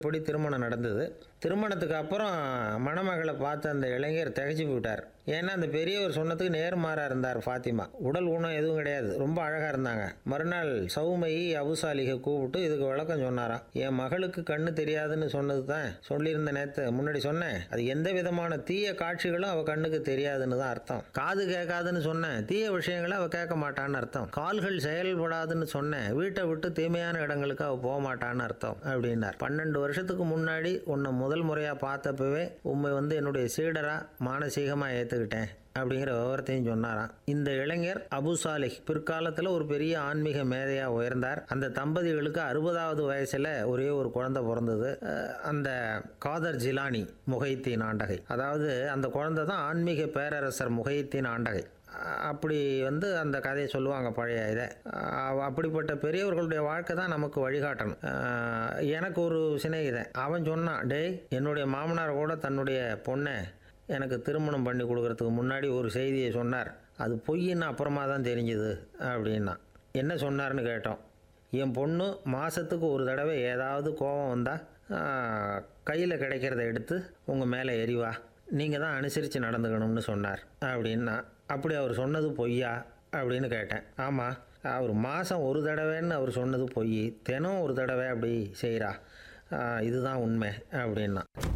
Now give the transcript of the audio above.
இப்படி திருமணம் நடந்தது திருமணத்துக்கு அப்புறம் மணமகளை பார்த்த அந்த இளைஞர் திகைச்சு போயிட்டார் ஏன்னா அந்த பெரியவர் சொன்னதுக்கு நேர்மாறாக இருந்தார் ஃபாத்திமா உடல் ஊனம் எதுவும் கிடையாது ரொம்ப அழகாக இருந்தாங்க மறுநாள் சௌமயி அபுசாலிகை கூப்பிட்டு இதுக்கு விளக்கம் சொன்னாராம் என் மகளுக்கு கண்ணு தெரியாதுன்னு சொன்னது தான் சொல்லியிருந்த நேற்று முன்னாடி சொன்னேன் அது எந்த விதமான தீய காட்சிகளும் அவள் கண்ணுக்கு தெரியாதுன்னு தான் அர்த்தம் காது கேட்காதுன்னு சொன்னேன் தீய விஷயங்களை அவள் கேட்க மாட்டான்னு அர்த்தம் கால்கள் செயல்படாதுன்னு சொன்னேன் வீட்டை விட்டு தீமையான இடங்களுக்கு அவள் போக மாட்டான்னு அர்த்தம் அப்படின்னார் பன்னெண்டு வருஷத்துக்கு முன்னாடி உன்னை முதல் முறையாக பார்த்தப்பவே உண்மை வந்து என்னுடைய சீடராக மானசீகமாக ஏற்றுக்கிட்டேன் அப்படிங்கிற விவரத்தையும் சொன்னாராம் இந்த இளைஞர் அபு சாலிஹ் பிற்காலத்தில் ஒரு பெரிய ஆன்மீக மேதையாக உயர்ந்தார் அந்த தம்பதிகளுக்கு அறுபதாவது வயசில் ஒரே ஒரு குழந்தை பிறந்தது அஹ் அந்த காதர் ஜிலானி முகைத்தீன் ஆண்டகை அதாவது அந்த குழந்தை தான் ஆன்மீக பேரரசர் முகைத்தீன் ஆண்டகை அஹ் அப்படி வந்து அந்த கதையை சொல்லுவாங்க பழைய இதை அஹ் அப்படிப்பட்ட பெரியவர்களுடைய வாழ்க்கை தான் நமக்கு வழிகாட்டணும் அஹ் எனக்கு ஒரு சிநேகிதன் அவன் சொன்னான் டேய் என்னுடைய மாமனார் கூட தன்னுடைய பொண்ணை எனக்கு திருமணம் பண்ணி கொடுக்கறதுக்கு முன்னாடி ஒரு செய்தியை சொன்னார் அது பொய்ன்னு அப்புறமா தான் தெரிஞ்சுது அப்படின்னா என்ன சொன்னார்னு கேட்டோம் என் பொண்ணு மாதத்துக்கு ஒரு தடவை ஏதாவது கோபம் வந்தால் கையில் கிடைக்கிறத எடுத்து உங்கள் மேலே எரிவா நீங்கள் தான் அனுசரித்து நடந்துக்கணும்னு சொன்னார் அப்படின்னா அப்படி அவர் சொன்னது பொய்யா அப்படின்னு கேட்டேன் ஆமாம் அவர் மாதம் ஒரு தடவைன்னு அவர் சொன்னது பொய் தினம் ஒரு தடவை அப்படி செய்கிறா இதுதான் உண்மை அப்படின்னா